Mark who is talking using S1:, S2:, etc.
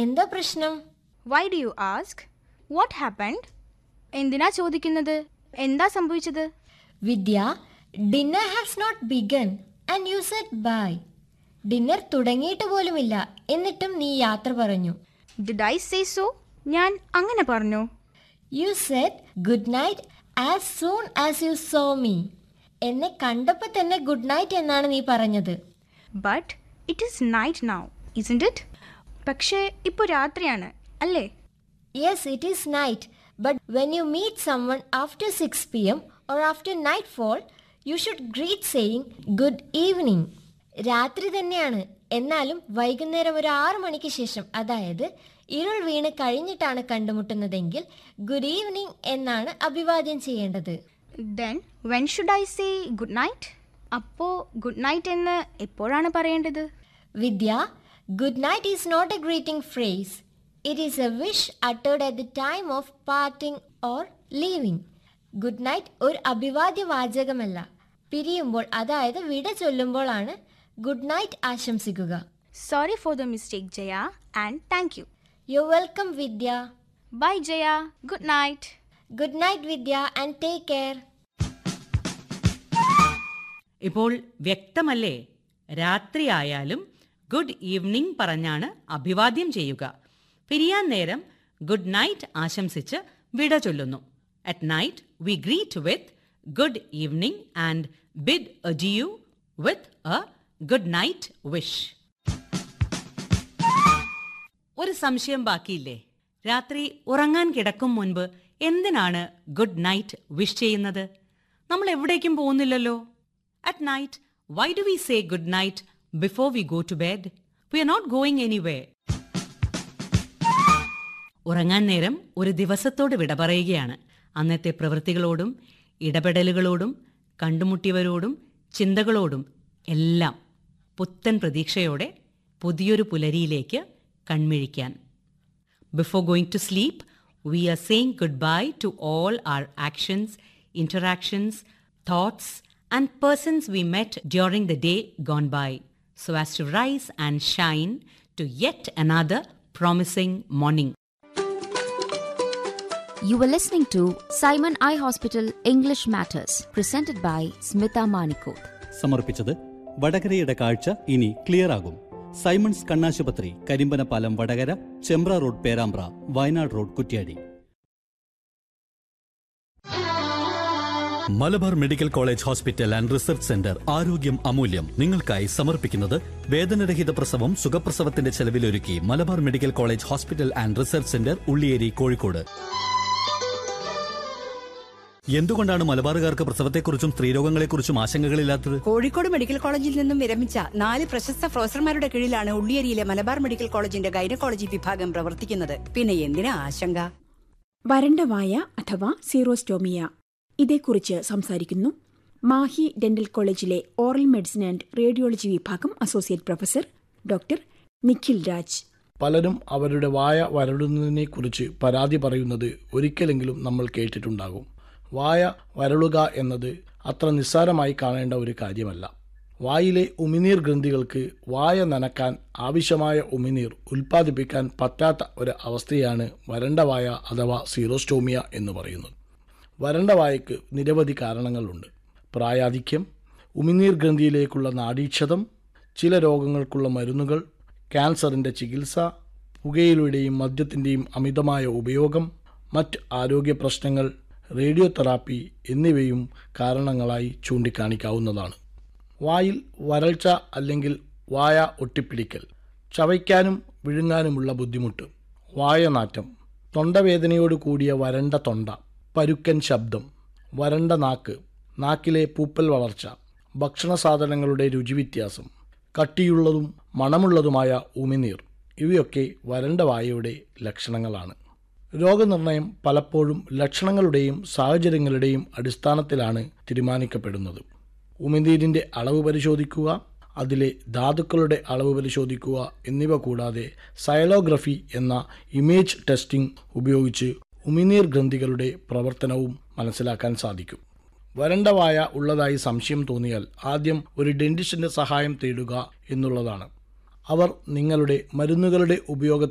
S1: എന്താ പ്രശ്നം
S2: why do you ask what happened എന്തിനാ ചോദിക്കുന്നത് എന്താ സംഭവിച്ചത്
S1: Vidya dinner has not begun and you said bye dinner തുടങ്ങിയിട്ട് പോലുമില്ല എന്നിട്ടും നീ യാത്ര പറഞ്ഞു
S2: ഡിഡ് ഐ സേ സോ ഞാൻ അങ്ങനെ പറഞ്ഞു
S1: you said good night as soon as you saw me എന്നെ കണ്ടപ്പോൾ തന്നെ ഗുഡ് നൈറ്റ് എന്നാണ് നീ പറഞ്ഞത്
S2: but it is night now isn't it പക്ഷേ ഇപ്പോൾ രാത്രിയാണ് അല്ലേ
S1: yes it is night but when you meet someone after six P M or after nightfall you should greet saying good evening രാത്രി തന്നെയാണ് എന്നാലും വൈകുന്നേരം ഒരു ആറു മണിക്ക് ശേഷം അതായത് ഇരുൾ വീണ് കഴിഞ്ഞിട്ടാണ് കണ്ടുമുട്ടുന്നതെങ്കിൽ ഗുഡ് ഈവനിങ് എന്നാണ് അഭിവാദ്യം ചെയ്യേണ്ടത്
S2: then when should I say good night അപ്പോൾ ഗുഡ് നൈറ്റ് എന്ന് എപ്പോഴാണ് പറയേണ്ടത്
S1: Vidya good night is not a greeting phrase it is a wish uttered at the time of parting or leaving good night ഒരു അഭിവാദ്യ വാചകമല്ല പിരിയുമ്പോൾ അതായത് വിട ചൊല്ലുമ്പോഴാണ് ഗുഡ് നൈറ്റ് ആശംസിക്കുക
S2: sorry for the mistake Jaya and thank you
S1: you welcome Vidya
S2: bye Jaya good night
S1: good night Vidya and take care
S3: ഇപ്പോൾ വ്യക്തമല്ലേ രാത്രിയായാലും ഗുഡ് ഈവനിംഗ് പറഞ്ഞാണ് അഭിവാദ്യം ചെയ്യുക പിരിയാൻ നേരം ഗുഡ് നൈറ്റ് ആശംസിച്ച് വിട ചൊല്ലുന്നു at night we greet with good evening and bid adieu with a good night wish ഒരു സംശയം ബാക്കിയില്ലേ രാത്രി ഉറങ്ങാൻ കിടക്കും മുൻപ് എന്തിനാണ് ഗുഡ് നൈറ്റ് വിഷ് ചെയ്യുന്നത് നമ്മൾ എവിടേക്കും പോകുന്നില്ലല്ലോ at night why do we say good night before we go to bed we are not going anywhere ഉറങ്ങാൻ നേരം ഒരു ദിവസത്തോട് വിട പറയുകയാണ് അന്നത്തെ പ്രവൃത്തികളോടും ഇടപെടലുകളോടും കണ്ടുമുട്ടിയവരോടും ചിന്തകളോടും എല്ലാം പുത്തൻ പ്രതീക്ഷയോടെ പുതിയൊരു പുലരിയിലേക്ക് കൺമിഴിക്കാൻ Before going to sleep, we are saying goodbye to all our actions, interactions, thoughts, and persons we met during the day gone by, so as to rise and shine to yet another promising morning.
S4: You were listening to Simon Eye Hospital English Matters, presented by Smita Manikoth.
S5: സമർപ്പിച്ചത് വടകരയുടെ കാഴ്ച ഇനി clear ആകും Simons കണ്ണാശുപത്രി Karimbanapalam Vadakara Chembra road Perambra Wayanad road Kuttiadi Malabar medical college hospital and research centre ആരോഗ്യം അമൂല്യം നിങ്ങൾക്കായി സമർപ്പിക്കുന്നത് വേദനരഹിത പ്രസവം സുഖപ്രസവത്തിന്റെ ചെലവിലൊരുക്കി Malabar medical college hospital and research centre Ulliyeri Kozhikode എന്തുകൊണ്ടാണ് മലബാറുകാർക്ക് പ്രസവത്തെക്കുറിച്ചും സ്ത്രീരോഗങ്ങളെക്കുറിച്ചും ആശങ്കകളില്ലാത്തത്
S6: കോഴിക്കോട് മെഡിക്കൽ കോളേജിൽ നിന്നും വിരമിച്ച നാല് പ്രശസ്ത പ്രൊഫസർമാരുടെ കീഴിലാണ് ഉള്ളിയേരിയിലെ മലബാർ മെഡിക്കൽ കോളേജിന്റെ ഗൈനക്കോളജി വിഭാഗം പ്രവർത്തിക്കുന്നത് പിന്നെ എന്തിനാ ആശങ്ക
S7: വരണ്ട വായ അഥവാ സീറോസ്റ്റോമിയ ഇതേക്കുറിച്ച് സംസാരിക്കുന്നു മാഹി ഡെന്റൽ കോളേജിലെ ഓറൽ മെഡിസിൻ ആൻഡ് റേഡിയോളജി വിഭാഗം associate professor doctor Nikhil Raj
S8: പലരും അവരുടെ വായ വരളുന്നതിനെക്കുറിച്ച് പരാതി പറയുന്നത് ഒരിക്കലെങ്കിലും നമ്മൾ കേട്ടിട്ടുണ്ടാകും വായ വരളുക എന്നത് അത്ര നിസ്സാരമായി കാണേണ്ട ഒരു കാര്യമല്ല വായിലെ ഉമിനീർ ഗ്രന്ഥികൾക്ക് വായ നനക്കാൻ ആവശ്യമായ ഉമിനീർ ഉൽപ്പാദിപ്പിക്കാൻ പറ്റാത്ത ഒരു അവസ്ഥയാണ് വരണ്ട വായ അഥവാ സീറോസ്റ്റോമിയ എന്ന് പറയുന്നത് വരണ്ട വായയ്ക്ക് നിരവധി കാരണങ്ങളുണ്ട് പ്രായാധിക്യം ഉമിനീർ ഗ്രന്ഥിയിലേക്കുള്ള നാഡീക്ഷതം ചില രോഗങ്ങൾക്കുള്ള മരുന്നുകൾ ക്യാൻസറിൻ്റെ ചികിത്സ പുകയിലയുടെയും മദ്യത്തിൻ്റെയും അമിതമായ ഉപയോഗം മറ്റ് ആരോഗ്യ പ്രശ്നങ്ങൾ റേഡിയോ തെറാപ്പി എന്നിവയും കാരണങ്ങളായി ചൂണ്ടിക്കാണിക്കാവുന്നതാണ് വായിൽ വരൾച്ച അല്ലെങ്കിൽ വായ ഒട്ടിപ്പിടിക്കൽ ചവയ്ക്കാനും വിഴുങ്ങാനുമുള്ള ബുദ്ധിമുട്ട് വായനാറ്റം തൊണ്ടവേദനയോട് കൂടിയ വരണ്ട തൊണ്ട പരുക്കൻ ശബ്ദം വരണ്ട നാക്ക് നാക്കിലെ പൂപ്പൽ വളർച്ച ഭക്ഷണ സാധനങ്ങളുടെ രുചിവ്യത്യാസം കട്ടിയുള്ളതും മണമുള്ളതുമായ ഉമിനീർ ഇവയൊക്കെ വരണ്ട വായയുടെ ലക്ഷണങ്ങളാണ് രോഗനിർണയം പലപ്പോഴും ലക്ഷണങ്ങളുടെയും സാഹചര്യങ്ങളുടെയും അടിസ്ഥാനത്തിലാണ് തീരുമാനിക്കപ്പെടുന്നത് ഉമിനീരിൻ്റെ അളവ് പരിശോധിക്കുക അതിലെ ധാതുക്കളുടെ അളവ് പരിശോധിക്കുക എന്നിവ കൂടാതെ സയലോഗ്രഫി എന്ന ഇമേജ് ടെസ്റ്റിംഗ് ഉപയോഗിച്ച് ഉമിനീർ ഗ്രന്ഥികളുടെ പ്രവർത്തനവും മനസ്സിലാക്കാൻ സാധിക്കും വരണ്ട വായ ഉള്ളതായി സംശയം തോന്നിയാൽ ആദ്യം ഒരു ഡെന്റിസ്റ്റിന്റെ സഹായം തേടുക എന്നുള്ളതാണ് അവർ നിങ്ങളുടെ മരുന്നുകളുടെ ഉപയോഗത്തെ